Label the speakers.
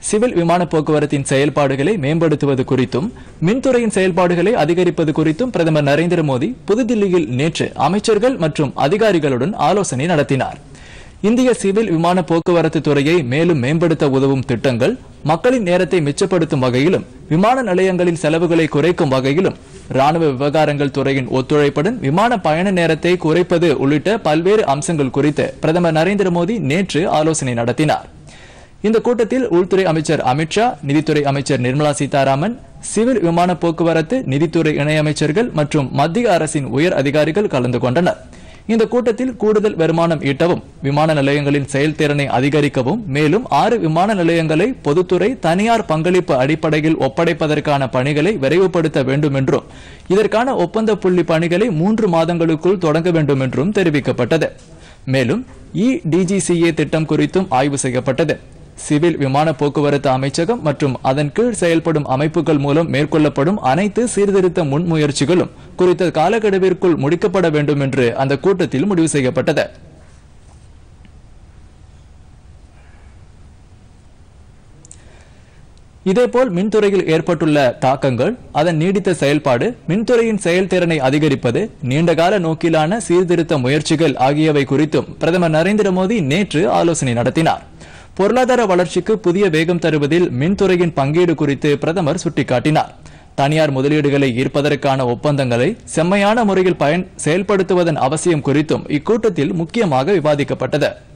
Speaker 1: civil விமான போக்குவரத்தின் செயல்பாடுகளை மேம்படுத்துவது குறித்தும் மின்துறையின் செயல்பாடுகளை அதிகரிப்பது குறித்தும் பிரதமர் நரேந்திர மோடி புதுதில்லியில் நேற்று அமைச்சர்கள் மற்றும் அதிகாரிகளுடன் ஆலோசனை நடத்தினார் இந்திய சிவில் விமான போக்குவரத்து துறையை மேலும் மேம்படுத்த உதவும் திட்டங்கள் மக்களின் நேரத்தை மிச்சப்படுத்தும் வகையிலும் விமான நிலையங்களின் செலவுகளை குறைக்கும் வகையிலும் ராணுவ விவகாரங்கள் துறையின் ஒத்துழைப்புடன் விமான பயண நேரத்தை குறைப்பது உள்ளிட்ட பல்வேறு அம்சங்கள் குறித்து பிரதமர் நரேந்திர மோடி நேற்று ஆலோசனை நடத்தினார் இந்த கூட்டத்தில் உள்துறை அமைச்சர் அமித்ஷா நிதித்துறை அமைச்சர் நிர்மலா சீதாராமன் சிவில் விமான போக்குவரத்து நிதித்துறை இணையமைச்சர்கள் மற்றும் மத்திய அரசின் உயர் அதிகாரிகள் கலந்து கொண்டனர் இந்த கூட்டத்தில் கூடுதல் வருமானம் ஈட்டவும் விமான நிலையங்களின் செயல்திறனை அதிகரிக்கவும் மேலும் ஆறு விமான நிலையங்களை பொதுத்துறை தனியார் பங்களிப்பு அடிப்படையில் ஒப்படைப்பதற்கான பணிகளை விரைவுபடுத்த வேண்டும் என்றும் இதற்கான ஒப்பந்த புள்ளி பணிகளை மூன்று மாதங்களுக்குள் தொடங்க வேண்டும் என்றும் தெரிவிக்கப்பட்டது மேலும் இ டிஜிசிஏ திட்டம் குறித்தும் ஆய்வு செய்யப்பட்டது சிவில் விமான போக்குவரத்து அமைச்சகம் மற்றும் அதன் கீழ் செயல்படும் அமைப்புகள் மூலம் மேற்கொள்ளப்படும் அனைத்து சீர்திருத்த முன்முயற்சிகளும் குறித்த காலக்கெடுவிற்குள் முடிக்கப்பட வேண்டும் என்று அந்த கூட்டத்தில் முடிவு செய்யப்பட்டது இதேபோல் மின்துறையில் ஏற்பட்டுள்ள தாக்கங்கள் அதன் நீடித்த செயல்பாடு மின்துறையின் செயல்திறனை அதிகரிப்பது நீண்டகால நோக்கிலான சீர்திருத்த முயற்சிகள் ஆகியவை குறித்தும் பிரதமர் நரேந்திர மோடி நேற்று ஆலோசனை நடத்தினார் பொருளாதார வளர்ச்சிக்கு புதிய வேகம் தருவதில் மின்துறையின் பங்கீடு குறித்து பிரதமர் சுட்டிக்காட்டினார் தனியார் முதலீடுகளை ஈர்ப்பதற்கான ஒப்பந்தங்களை செம்மையான முறையில் பயன் செயல்படுத்துவதன் அவசியம் குறித்தும் இக்கூட்டத்தில் முக்கியமாக விவாதிக்கப்பட்டது